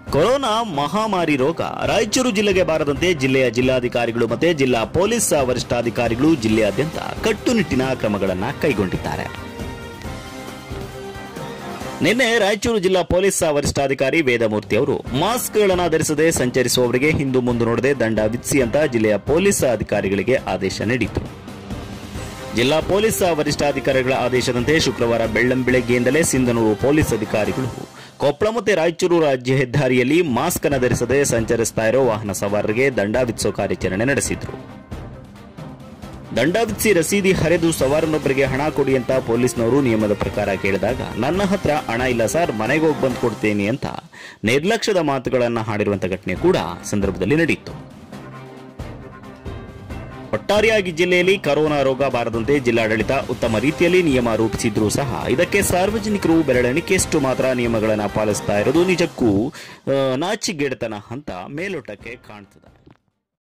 corona ಮಹಾಮಾರಿ ರೋಗ ರಾಯಚೂರು ಜಿಲ್ಲೆಗೆ ಬಾರದಂತೆ ಜಿಲ್ಲೆಯ ಜಿಲ್ಲಾಧಿಕಾರಿಗಳು ಮತ್ತೆ ಜಿಲ್ಲಾ ಪೊಲೀಸ್ ವರಿಷ್ಠಾಧಿಕಾರಿಗಳು ಜಿಲ್ಲೆಯಾದ್ಯಂತ ಕಟ್ಟುನಿಟ್ಟಿನ ಕ್ರಮಗಳನ್ನು ಕೈಗೊಂಡಿದ್ದಾರೆ ನಿನ್ನೆ ರಾಯಚೂರು ಜಿಲ್ಲಾ ಪೊಲೀಸ್ ವರಿಷ್ಠಾಧಿಕಾರಿ ವೇದಮೂರ್ತಿ ಅವರು ಮಾಸ್ಕ್ಗಳನ್ನು ಧರಿಸದೆ ಸಂಚರಿಸುವವರಿಗೆ ಹಿಂದು ಮುಂದೆ ನೋಡದೆ ದಂಡ ವಿಧಿಸಿ ಅಂತ ಜಿಲ್ಲೆಯ ಪೊಲೀಸ್ ಅಧಿಕಾರಿಗಳಿಗೆ ಆದೇಶ ನೀಡಿತು ಜಿಲ್ಲಾ ಪೊಲೀಸ್ ವರಿಷ್ಠಾಧಿಕಾರಿಗಳ ಆದೇಶದಂತೆ ಶುಕ್ರವಾರ ಬೆಳ್ಳಂಬೆಳಗ್ಗೆಯಿಂದಲೇ ಸಿಂಧನೂರು ಪೊಲೀಸ್ ಅಧಿಕಾರಿಗಳು ಕೊಪ್ಪಳ ಮತ್ತು ರಾಯಚೂರು ರಾಜ್ಯ ಹೆದ್ದಾರಿಯಲ್ಲಿ ಮಾಸ್ಕ್ ಅನ್ನು ಧರಿಸದೆ ಸಂಚರಿಸ್ತಾ ಇರೋ ವಾಹನ ಸವಾರರಿಗೆ ದಂಡ ವಿಧಿಸೋ ಕಾರ್ಯಾಚರಣೆ ನಡೆಸಿದ್ರು ದಂಡ ವಿಧಿಸಿ ರಸೀದಿ ಹರಿದು ಸವಾರನೊಬ್ಬರಿಗೆ ಹಣ ಕೊಡಿ ಅಂತ ಪೊಲೀಸ್ನವರು ನಿಯಮದ ಪ್ರಕಾರ ಕೇಳಿದಾಗ ನನ್ನ ಹತ್ರ ಹಣ ಇಲ್ಲ ಸರ್ ಮನೆಗೆ ಹೋಗಿ ಬಂದು ಕೊಡ್ತೇನೆ ಅಂತ ನಿರ್ಲಕ್ಷ್ಯದ ಮಾತುಗಳನ್ನು ಹಾಡಿರುವಂತಹ ಘಟನೆ ಕೂಡ ಸಂದರ್ಭದಲ್ಲಿ ನಡೆಯಿತು ಒಟ್ಟಾರೆಯಾಗಿ ಜಿಲ್ಲೆಯಲ್ಲಿ ಕರೋನಾ ರೋಗ ಬಾರದಂತೆ ಜಿಲ್ಲಾಡಳಿತ ಉತ್ತಮ ರೀತಿಯಲ್ಲಿ ನಿಯಮ ರೂಪಿಸಿದ್ರೂ ಸಹ ಇದಕ್ಕೆ ಸಾರ್ವಜನಿಕರು ಬೆರಳೆಣಿಕೆಯಷ್ಟು ಮಾತ್ರ ನಿಯಮಗಳನ್ನು ಪಾಲಿಸ್ತಾ ಇರೋದು ನಿಜಕ್ಕೂ ಆ, ನಾಚಿಗೆಡತನ ಅಂತ ಮೇಲೋಟಕ್ಕೆ ಕಾಣ್ತದೆ